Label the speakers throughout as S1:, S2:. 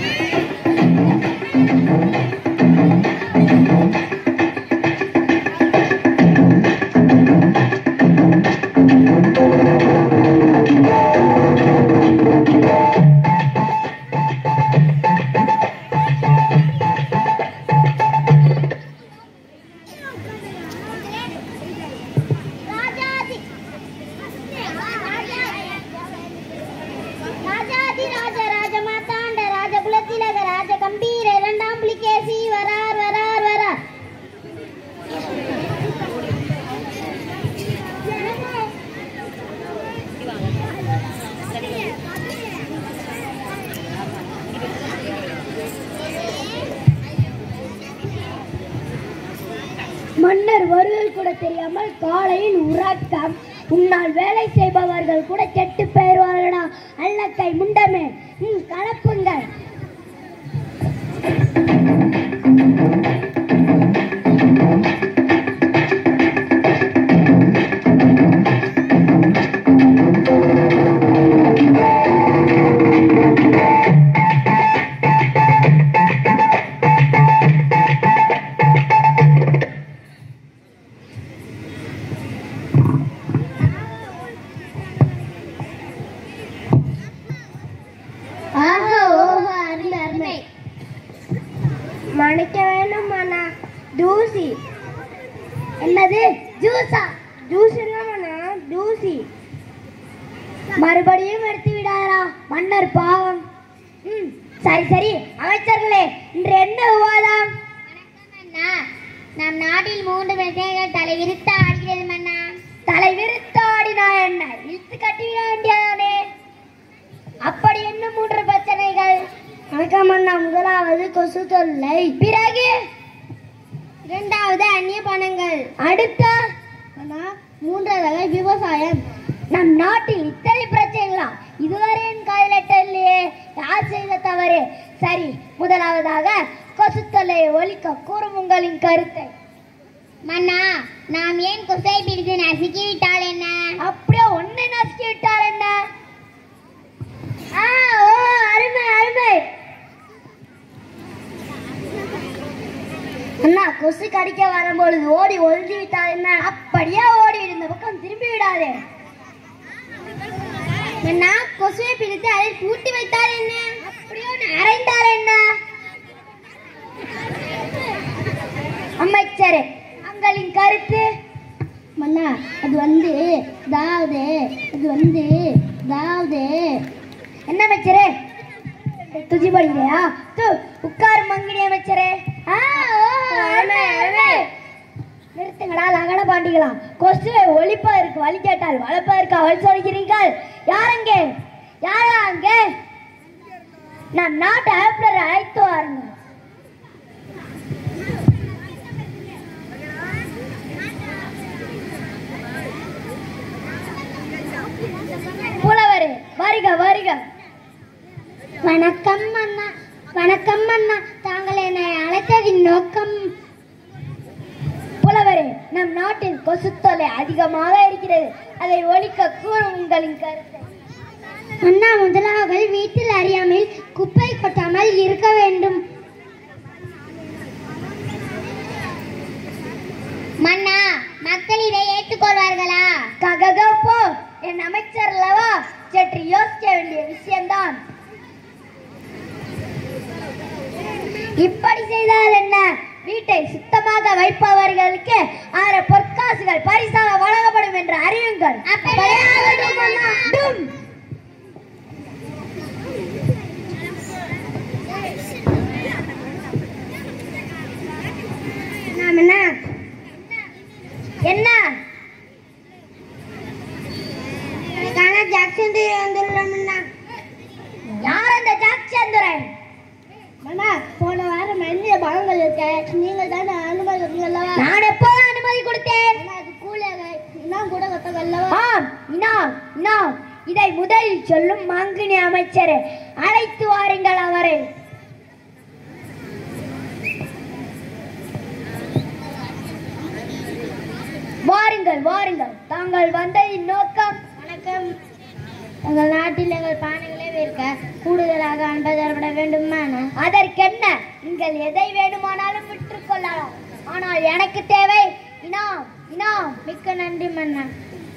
S1: ராஜாதி ராஜாதி ராஜ ராஜ மாதாண்ட ராஜ குலத்திலக ராஜ கம்பீர இரண்டாம் புலிகேசி வரார் வரார் வரார்
S2: மன்னர் வருவது கூட தெரியாமல் காலையில் உறக்கம் உன்னால் வேலை செய்பவர்கள் கூட கெட்டு பெயர்வார்களா அல்லக்கை முண்டமே ம் கலப்புங்கள்
S1: ஆஹா ஓஹோ அருமை அருமை
S2: மணிக்க வேணும் மனா தூசி என்னது ஜூஸா ஜூஸ் இல்லமண்ணா தூசி மறுபடியும் எடுத்து விடாரா மன்னர் பாவம் ம் சரி சரி அமைச்சர்களே இன்று என்ன விவாதம்
S1: மன்னா நம் நாட்டில் மூன்று பிரச்சனைகள் தலை விரித்து ஆடுகிறது மன்னா
S2: தலை விரித்தாடினா என்ன இழுத்து கட்டி விட வேண்டியதானே அப்படி என்ன மூன்று பிரச்சனைகள் வணக்கம் அண்ணா முதலாவது கொசு தொல்லை பிறகு
S1: இரண்டாவது அந்நிய பணங்கள்
S2: அடுத்த
S1: அண்ணா மூன்றாவதாக விவசாயம்
S2: நம் நாட்டில் இத்தனை பிரச்சனைகளா இதுவரை என் காதலட்டலையே யார் செய்த தவறு சரி முதலாவதாக கொசு தொல்லையை ஒழிக்க கூறும் உங்களின் கருத்தை
S1: மன்னா நாம் ஏன் குசை பிடித்து நசுக்கி விட்டால் என்ன
S2: அப்படியே ஒன்னை நசுக்கி விட்டார் என்ன ஆ, ஓ, அருமை அருமை அண்ணா கொசு கடிக்க வரும்பொழுது ஓடி ஒளிஞ்சு விட்டால் என்ன அப்படியே ஓடி இந்த பக்கம் திரும்பி விடாதே
S1: மன்னா கொசுவை பிடித்து அதை பூட்டி வைத்தால் என்ன
S2: அப்படியே ஒன்று அரைந்தால் என்ன அமைச்சரே உங்களின் கருத்து
S1: மன்னா அது வந்து அதாவது அது வந்து அதாவது
S2: என்ன அமைச்சரே துதி படிக்கலையா து உட்காரு மங்கினி அமைச்சரே ஆ, ஓ, அருமை, அருமை. நிறுத்துங்களா லகன பாண்டிகளா கொசுவை ஒழிப்பதற்கு வழி கேட்டால் வளர்ப்பதற்கு அவள் சொல்கிறீர்கள் யாரங்கே யாரா அங்கே நான் நாட்டு அழைப்பர் அழைத்து வாருங்க புலவரே வருக வருக
S1: வணக்கம் அண்ணா வணக்கம் அண்ணா தாங்கள் என்னை அழைத்ததின் நோக்கம்
S2: புலவரே நம் நாட்டில் கொசு தொல்லை அதிகமாக இருக்கிறது அதை ஒழிக்க கூறும் உங்களின் கருத்தை
S1: அண்ணா முதலாக வீட்டில் அறியாமல் குப்பை கொட்டாமல் இருக்க வேண்டும் மன்னா மக்கள் இதை ஏற்றுக்கொள்வார்களா
S2: ககக போ என் அமைச்சர் அல்லவா சற்று யோசிக்க வேண்டிய விஷயம்தான் இப்படி செய்தால் என்ன வீட்டை சுத்தமாக வைப்பவர்களுக்கு ஆறு பொற்காசுகள் பரிசாக வழங்கப்படும் என்று அறியுங்கள்
S1: அப்படியே ஆகட்டும் அண்ணா.
S2: டும்.
S1: நாம் என்ன
S2: என்ன
S1: காண ஜாக்சன் வந்துள்ளோம் அண்ணா
S2: யார் அந்த ஜாக்சந்திரன்
S1: அண்ணா போன வாரம் மனித பழங்கள் இருக்க நீங்கள் தானே அனுமதி கொடுத்தீங்கல்லவா
S2: நான் எப்போது அனுமதி கொடுத்தேன்
S1: அண்ணா அது கூலியாக இன்னும் கூட கொத்தவல்லவா
S2: ஆம் இனாம் இனாம் இதை முதலில் சொல்லும் மங்கினி அமைச்சரே அழைத்து வாருங்கள் அவரை வாருங்கள் வாருங்கள் தாங்கள் வந்ததின் நோக்கம்
S1: வணக்கம் எங்கள் நாட்டில் எங்கள் பானைகளே விற்க கூடுதலாக அன்பை தரப்பட வேண்டுமான
S2: அதற்கென்ன நீங்கள் எதை வேணுமானாலும் விற்றுக்கொள்ளலாம் ஆனால் எனக்கு தேவை இனாம் இனாம்
S1: மிக்க நன்றி மன்னா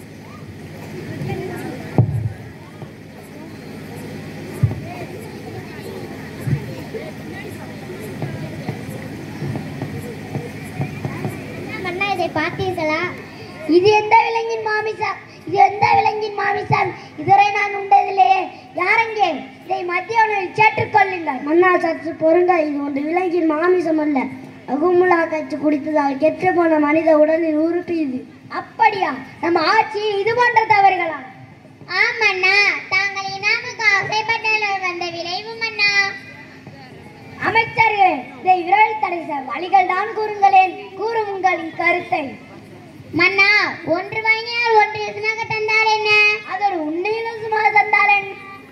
S1: மன்னா இதை பார்த்தீர்களா
S2: இது எந்த விலங்கின் மாமிசம் இது எந்த விலங்கின் மாமிசம் இதுவரை நான் உண்டதில்லையே யாரெங்கே இதை மத்திய உணவில் சேற்றுக்கொள்ளுங்கள் மன்னா சற்று பொருங்க இது ஒன்று விலங்கின் மாமிசம் அல்ல அகுமுலா கச்சு குடித்ததால் கெட்டு போன மனித உடலில் உறுப்பு இது அப்படியா நம்ம ஆட்சி இது போன்ற தவறுகளா
S1: ஆம் மன்னா தாங்கள் இனாமுக்கு ஆசைப்பட்டால் வந்த விளைவு மன்னா
S2: அமைச்சர்களே இதை விரைவில் தடை செய்ய வழிகள் தான் கூறுங்களேன் கூறும் உங்களின் கருத்தை
S1: மன்னா ஒன்று வாங்கினால் ஒன்று எதனாக தந்தால் என்ன
S2: அதோடு உண்மையிலும் சும்மா தந்தாரன்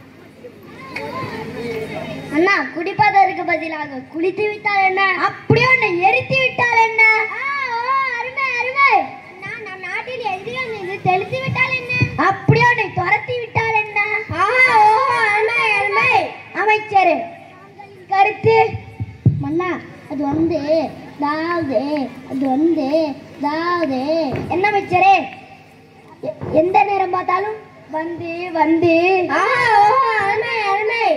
S2: அண்ணா குடிப்பதற்கு பதிலாக குளித்து விட்டால் என்ன அப்படியே உன்னை எரித்து விட்டால் என்ன அருமை அருமை
S1: அண்ணா நம் நாட்டில் எதிரிகள் மீது தெளித்து விட்டால் என்ன
S2: அப்படியே உன்னை துரத்தி விட்டால் என்ன அருமை அருமை அமைச்சர் கருத்து
S1: மன்னா அது வந்து தாவது அது வந்து தாவது
S2: என்ன அமைச்சரே எ- எந்த நேரம் பார்த்தாலும் வந்து வந்து அருமை அருமை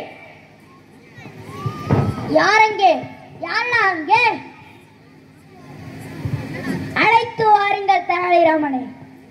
S2: யார் அங்கே யாரா அங்கே அழைத்து வாருங்கள் தெனாலிராமனை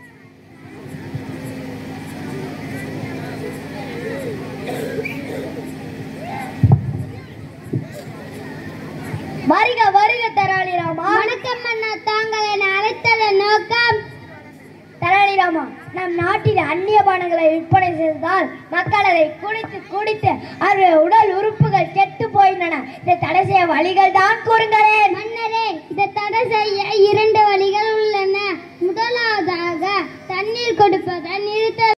S2: வருக வருக தெனாலிராமா
S1: வணக்கம் மன்னா தாங்கள் என்னை அழைத்ததன் நோக்கம்
S2: தெனாலிராமா நம் நாட்டில் அந்நிய பானங்களை விற்பனை செய்ததால் மக்கள் அதை குடித்து குடித்து அவருடைய உடல் உறுப்புகள் கெட்டு போயின இதை தடை செய்ய வழிகள் தான் கூறுங்களேன்
S1: மன்னரே இதை தடை செய்ய